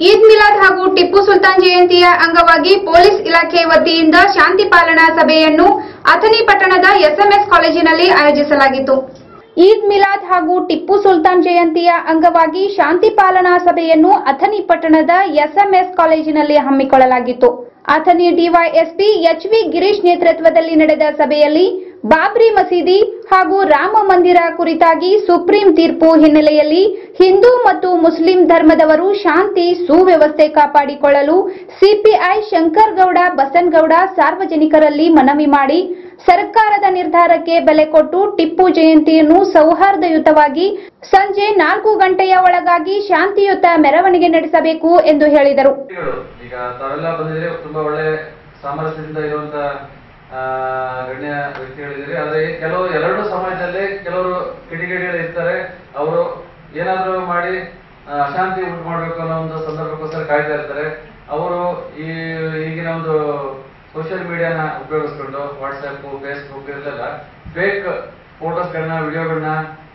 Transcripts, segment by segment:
ಈದ್ ಮಿಲಾದ್ ಹಾಗೂ ಟಿಪ್ಪು ಸುಲ್ತಾನ್ ಜಯಂತಿಯ ಅಂಗವಾಗಿ ಪೊಲೀಸ್ ಇಲಾಖೆ ವತಿಯಿಂದ ಶಾಂತಿ ಪಾಲನಾ ಸಭೆಯನ್ನು ಅಥಣಿ ಪಟ್ಟಣದ ಎಸ್ಎಂಎಸ್ ಕಾಲೇಜಿನಲ್ಲಿ ಆಯೋಜಿಸಲಾಗಿತ್ತು ಈದ್ ಮಿಲಾದ್ ಹಾಗೂ ಟಿಪ್ಪು ಸುಲ್ತಾನ್ ಜಯಂತಿಯ ಅಂಗವಾಗಿ ಶಾಂತಿ ಪಾಲನಾ ಸಭೆಯನ್ನು ಅಥಣಿ ಪಟ್ಟಣದ ಎಸ್ಎಂಎಸ್ ಕಾಲೇಜಿನಲ್ಲಿ ಹಮ್ಮಿಕೊಳ್ಳಲಾಗಿತ್ತು ಅಥಣಿ ಡಿವೈಎಸ್ಪಿ ಎಚ್ವಿ ಗಿರೀಶ್ ನೇತೃತ್ವದಲ್ಲಿ ನಡೆದ ಸಭೆಯಲ್ಲಿ ಬಾಬ್ರಿ ಮಸೀದಿ ಹಾಗೂ ರಾಮ ಮಂದಿರ ಕುರಿತಾಗಿ ಸುಪ್ರೀಂ ತೀರ್ಪು ಹಿನ್ನೆಲೆಯಲ್ಲಿ ಹಿಂದೂ ಮತ್ತು ಮುಸ್ಲಿಂ ಧರ್ಮದವರು ಶಾಂತಿ ಸುವ್ಯವಸ್ಥೆ ಕಾಪಾಡಿಕೊಳ್ಳಲು ಸಿಪಿಐ ಶಂಕರಗೌಡ ಬಸನಗೌಡ ಸಾರ್ವಜನಿಕರಲ್ಲಿ ಮನವಿ ಮಾಡಿ ಸರ್ಕಾರದ ನಿರ್ಧಾರಕ್ಕೆ ಬೆಲೆ ಕೊಟ್ಟು ಟಿಪ್ಪು ಜಯಂತಿಯನ್ನು ಸೌಹಾರ್ದಯುತವಾಗಿ ಸಂಜೆ ನಾಲ್ಕು ಗಂಟೆಯ ಒಳಗಾಗಿ ಶಾಂತಿಯುತ ಮೆರವಣಿಗೆ ನಡೆಸಬೇಕು ಎಂದು ಹೇಳಿದರು ವ್ಯಕ್ತಿಗಳು ಈಗ ತಾವೆಲ್ಲ ಬಂದಿದ್ರೆ ತುಂಬಾ ಒಳ್ಳೆ ಸಾಮರಸ್ಯದಿಂದ ಇರುವಂತ ಆ, ಗಣ್ಯ ವ್ಯಕ್ತಿಗಳಿದ್ದೀರಿ ಆದ್ರೆ ಕೆಲವು ಎರಡು ಸಮಾಜದಲ್ಲಿ ಕೆಲವರು ಕಿಡಿಗೇಡಿಗಳು ಇರ್ತಾರೆ ಅವರು ಏನಾದ್ರೂ ಮಾಡಿ ಆ, ಅಶಾಂತಿ ಉಂಟು ಮಾಡ್ಬೇಕು ಅನ್ನೋ ಒಂದು ಸಂದರ್ಭಕ್ಕೋಸ್ಕರ ಕಾಯ್ತಾ ಇರ್ತಾರೆ ಅವರು ಈ ಈಗಿನ ಒಂದು ಸೋಷಿಯಲ್ ಮೀಡಿಯಾನ ಉಪಯೋಗಿಸ್ಕೊಂಡು ವಾಟ್ಸ್ಆಪ್ ಫೇಸ್ಬುಕ್ ಇದೆಲ್ಲ ಫೇಕ್ ಫೋಟೋಸ್ಗಳನ್ನ ವಿಡಿಯೋಗಳನ್ನ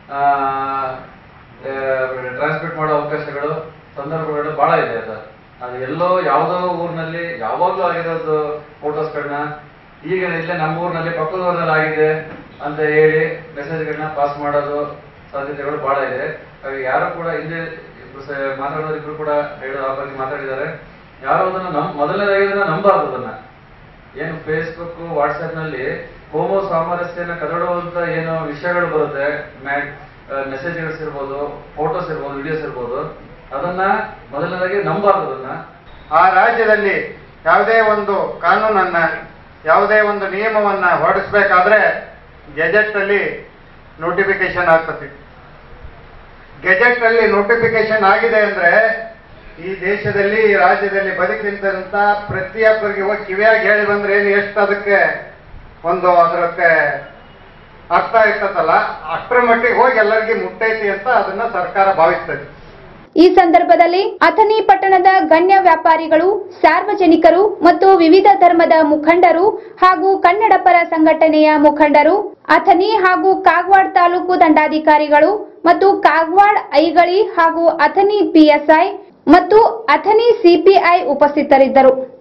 ಟ್ರಾನ್ಸ್ಮಿಟ್ ಮಾಡೋ ಅವಕಾಶಗಳು ಸಂದರ್ಭಗಳು ಬಹಳ ಇದೆ ಅದು ಅದು ಎಲ್ಲೋ ಯಾವುದೋ ಊರಿನಲ್ಲಿ ಯಾವಾಗ್ಲೂ ಆಗಿರೋದು ಫೋಟೋಸ್ಗಳನ್ನ ಈಗ ಇಲ್ಲೇ ನಮ್ಮ ಊರಿನಲ್ಲಿ ಪಕ್ಕದ ಊರಿನಲ್ಲಿ ಆಗಿದೆ ಅಂತ ಹೇಳಿ ಮೆಸೇಜ್ಗಳನ್ನ ಪಾಸ್ ಮಾಡೋದು ಸಾಧ್ಯತೆಗಳು ಬಹಳ ಇದೆ ಹಾಗಾಗಿ ಯಾರು ಕೂಡ ಹಿಂದೆ ಇಬ್ರು ಸ- ಮಾತಾಡೋರು ಇಬ್ರು ಕೂಡ ಹೇಳೋ ಆ ಬಗ್ಗೆ ಮಾತಾಡಿದ್ದಾರೆ ಯಾರು ಅದನ್ನ ನಮ್ ಮೊದಲನೇದಾಗಿ ಅದನ್ನ ನಂಬಾರ್ದು ಅದನ್ನ ಏನು ಫೇಸ್ಬುಕ್ ವಾಟ್ಸ್ಆಪ್ ನಲ್ಲಿ ಹೋಮೋ ಸಾಮರಸ್ಯನ ಕದಡುವಂತ ಏನು ವಿಷಯಗಳು ಬರುತ್ತೆ ಮೆಸೇಜ್ಗಳು ಇರ್ಬೋದು ಫೋಟೋಸ್ ಇರ್ಬೋದು ವಿಡಿಯೋಸ್ ಇರ್ಬೋದು ಅದನ್ನ ಮೊದಲನೇದಾಗಿ ನಂಬಾರ್ದು ಅದನ್ನ ಆ ರಾಜ್ಯದಲ್ಲಿ ಯಾವುದೇ ಒಂದು ಕಾನೂನನ್ನ ಯಾವುದೇ ಒಂದು ನಿಯಮವನ್ನ ಹೊರಡಿಸ್ಬೇಕಾದ್ರೆ ಗೆಜೆಟ್ ಅಲ್ಲಿ ನೋಟಿಫಿಕೇಶನ್ ಆಗ್ತದೆ ಗೆಜೆಟ್ ಅಲ್ಲಿ ನೋಟಿಫಿಕೇಶನ್ ಆಗಿದೆ ಅಂದ್ರೆ ಈ ದೇಶದಲ್ಲಿ ಈ ರಾಜ್ಯದಲ್ಲಿ ಬದುಕಿಂತ ಪ್ರತಿಯೊಬ್ಬರಿಗೆ ಹೋಗಿ ಕಿವಿಯಾಗಿ ಹೇಳಿ ಬಂದ್ರೆ ಏನು ಎಷ್ಟು ಅದಕ್ಕೆ ಒಂದು ಅದಕ್ಕೆ ಅರ್ಥ ಇರ್ತದಲ್ಲ ಅಷ್ಟರ ಮಟ್ಟಿಗೆ ಹೋಗಿ ಎಲ್ಲರಿಗೆ ಮುಟ್ಟೈತಿ ಅಂತ ಅದನ್ನ ಸರ್ಕಾರ ಭಾವಿಸ್ತದೆ ಈ ಸಂದರ್ಭದಲ್ಲಿ ಅಥಣಿ ಪಟ್ಟಣದ ಗಣ್ಯ ವ್ಯಾಪಾರಿಗಳು ಸಾರ್ವಜನಿಕರು ಮತ್ತು ವಿವಿಧ ಧರ್ಮದ ಮುಖಂಡರು ಹಾಗೂ ಕನ್ನಡ ಪರ ಸಂಘಟನೆಯ ಮುಖಂಡರು ಅಥಣಿ ಹಾಗೂ ಕಾಗವಾಡ್ ತಾಲೂಕು ದಂಡಾಧಿಕಾರಿಗಳು ಮತ್ತು ಕಾಗವಾಡ್ ಐಗಳಿ ಹಾಗೂ ಅಥಣಿ ಪಿಎಸ್ಐ ಮತ್ತು ಅಥಣಿ ಸಿಪಿಐ ಉಪಸ್ಥಿತರಿದ್ದರು